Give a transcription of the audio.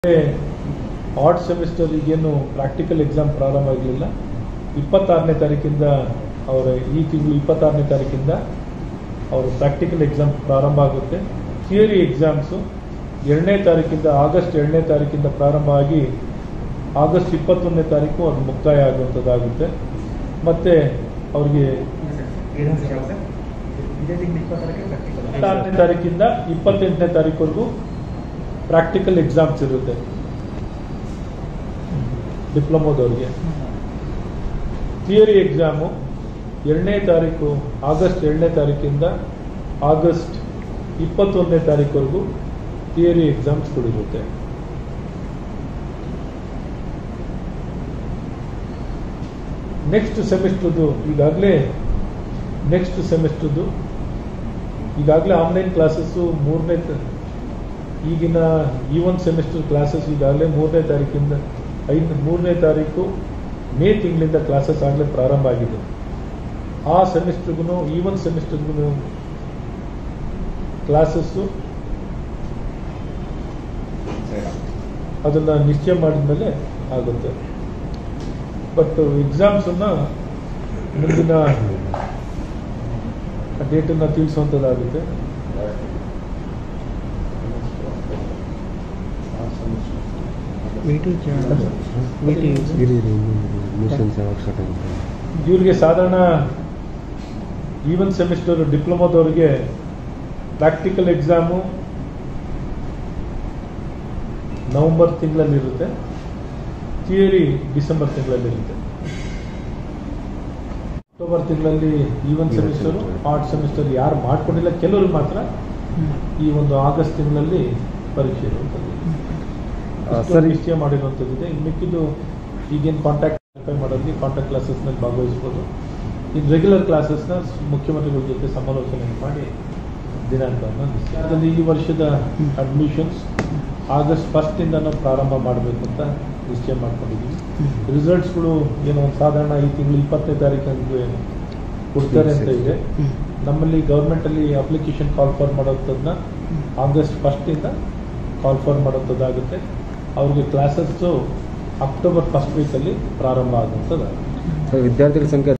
Add semester ಈಗೇನು practical exam ಪ್ರಾರಂಭ ಆಗಲಿಲ್ಲ ಇಪ್ಪತ್ತಾರನೇ ತಾರೀಕಿಂದ ಅವರ ಈ ತಿಂಗಳು ಇಪ್ಪತ್ತಾರನೇ ತಾರೀಕಿಂದ ಅವರು ಪ್ರಾಕ್ಟಿಕಲ್ ಎಕ್ಸಾಮ್ ಪ್ರಾರಂಭ ಆಗುತ್ತೆ ಥಿಯರಿ ಎಕ್ಸಾಮ್ಸು ಎರಡನೇ ತಾರೀಕಿಂದ ಆಗಸ್ಟ್ ಎರಡನೇ ತಾರೀಕಿಂದ ಪ್ರಾರಂಭ ಆಗಿ ಆಗಸ್ಟ್ ಇಪ್ಪತ್ತೊಂದನೇ ತಾರೀಕು ಅದು ಮುಕ್ತಾಯ ಆಗುವಂಥದ್ದಾಗುತ್ತೆ ಮತ್ತು ಅವ್ರಿಗೆ ಇಪ್ಪತ್ತಾರನೇ ತಾರೀಕಿಂದ ಇಪ್ಪತ್ತೆಂಟನೇ ತಾರೀಕುವರೆಗೂ ಪ್ರಾಕ್ಟಿಕಲ್ ಎಕ್ಸಾಮ್ಸ್ ಇರುತ್ತೆ ಡಿಪ್ಲೊಮೋದವ್ರಿಗೆ ಥಿಯರಿ ಎಕ್ಸಾಮು ಎರಡನೇ ತಾರೀಕು ಆಗಸ್ಟ್ ಎರಡನೇ ತಾರೀಕಿಂದ ಆಗಸ್ಟ್ ಇಪ್ಪತ್ತೊಂದನೇ ತಾರೀಕುವರೆಗೂ ಥಿಯರಿ ಎಕ್ಸಾಮ್ಸ್ಗಳಿರುತ್ತೆ ನೆಕ್ಸ್ಟ್ ಸೆಮಿಸ್ಟ್ರದ್ದು ಈಗಾಗಲೇ ನೆಕ್ಸ್ಟ್ ಸೆಮಿಸ್ಟ್ರದ್ದು ಈಗಾಗಲೇ ಆನ್ಲೈನ್ ಕ್ಲಾಸಸ್ಸು ಮೂರನೇ ಈಗಿನ ಈ ಒಂದು ಸೆಮಿಸ್ಟರ್ ಕ್ಲಾಸಸ್ ಈಗಾಗಲೇ ಮೂರನೇ ತಾರೀಕಿಂದ ಐದು ಮೂರನೇ ತಾರೀಕು ಮೇ ತಿಂಗಳಿಂದ ಕ್ಲಾಸಸ್ ಆಗಲೇ ಪ್ರಾರಂಭ ಆಗಿದೆ ಆ ಸೆಮಿಸ್ಟರ್ಗೂ ಈ ಒಂದು ಸೆಮಿಸ್ಟರ್ಗೂ ಕ್ಲಾಸಸ್ಸು ಅದನ್ನು ನಿಶ್ಚಯ ಮಾಡಿದ ಮೇಲೆ ಆಗುತ್ತೆ ಬಟ್ ಎಕ್ಸಾಮ್ಸನ್ನು ಮುಂದಿನ ಡೇಟನ್ನು ತಿಳಿಸುವಂಥದ್ದಾಗುತ್ತೆ ಮೀಟಿಂಗ್ ಮೀಟಿಂಗ್ ಇರಿ ಇರಿ ಮಿಷನ್ಸ್ ಯಾವಾಗ ಸ್ಟಾರ್ಟ್ ಆಗುತ್ತೆ ಇವ್ರಿಗೆ ಸಾಧಾರಣ ಈವನ್ ಸೆಮಿಸ್ಟರ್ ಡಿಪ್ಲೊಮೋದವ್ರಿಗೆ ಪ್ರಾಕ್ಟಿಕಲ್ ಎಕ್ಸಾಮು ನವೆಂಬರ್ ತಿಂಗಳಲ್ಲಿರುತ್ತೆ ಥಿಯರಿ ಡಿಸೆಂಬರ್ ತಿಂಗಳಲ್ಲಿರುತ್ತೆ ಅಕ್ಟೋಬರ್ ತಿಂಗಳಲ್ಲಿ ಈವನ್ ಸೆಮಿಸ್ಟರ್ ಆರ್ಟ್ ಸೆಮಿಸ್ಟರ್ ಯಾರು ಮಾಡ್ಕೊಂಡಿಲ್ಲ ಕೆಲವರು ಮಾತ್ರ ಈ ಒಂದು ಆಗಸ್ಟ್ ತಿಂಗಳಲ್ಲಿ ಪರೀಕ್ಷೆ ಇರುವಂಥದ್ದು ಆ, ಇಷ್ಟೊಂದು ಸರಿ. ನಿಶ್ಚಯ ಮಾಡಿರುವಂಥದ್ದಿದೆ ಇನ್ನು ಮಿಕ್ಕಿದ್ದು ಈಗೇನು ಕಾಂಟ್ಯಾಕ್ಟ್ ಮಾಡೋರಿಗೆ ಕಾಂಟ್ಯಾಕ್ಟ್ ಕ್ಲಾಸಸ್ನಲ್ಲಿ ಭಾಗವಹಿಸ್ಬೋದು ಇನ್ನು ರೆಗ್ಯುಲರ್ ಕ್ಲಾಸಸ್ನ ಮುಖ್ಯಮಂತ್ರಿಗಳ ಜೊತೆ ಸಮಾಲೋಚನೆ ಮಾಡಿ ದಿನಾಂಕವನ್ನು ನಿಶ್ಚಯ ಅದರಲ್ಲಿ ಈ ವರ್ಷದ ಅಡ್ಮಿಷನ್ಸ್ ಆಗಸ್ಟ್ ಫಸ್ಟಿಂದ ನಾವು ಪ್ರಾರಂಭ ಮಾಡಬೇಕು ಅಂತ ನಿಶ್ಚಯ ಮಾಡ್ಕೊಂಡಿದ್ದೀವಿ ರಿಸಲ್ಟ್ಸ್ಗಳು ಏನೋ ಒಂದು ಸಾಧಾರಣ ಈ ತಿಂಗಳು ಇಪ್ಪತ್ತನೇ ತಾರೀಕಿಗೆ ಕೊಡ್ತಾರೆ ಅಂತ ಇದೆ ನಮ್ಮಲ್ಲಿ ಗೌರ್ಮೆಂಟಲ್ಲಿ ಅಪ್ಲಿಕೇಶನ್ ಕಾಲ್ ಫಾರ್ ಮಾಡೋಂಥದ್ದನ್ನ ಆಗಸ್ಟ್ ಫಸ್ಟಿಂದ ಕಾಲ್ ಫಾರ್ ಮಾಡೋಂಥದ್ದಾಗುತ್ತೆ ಅವ್ರಿಗೆ ಕ್ಲಾಸಸ್ಸು ಅಕ್ಟೋಬರ್ ಫಸ್ಟ್ ವೀಕಲ್ಲಿ ಪ್ರಾರಂಭ ಆಗುವಂಥದ್ದಾಗುತ್ತೆ ಸರ್ ವಿದ್ಯಾರ್ಥಿಗಳ ಸಂಖ್ಯೆ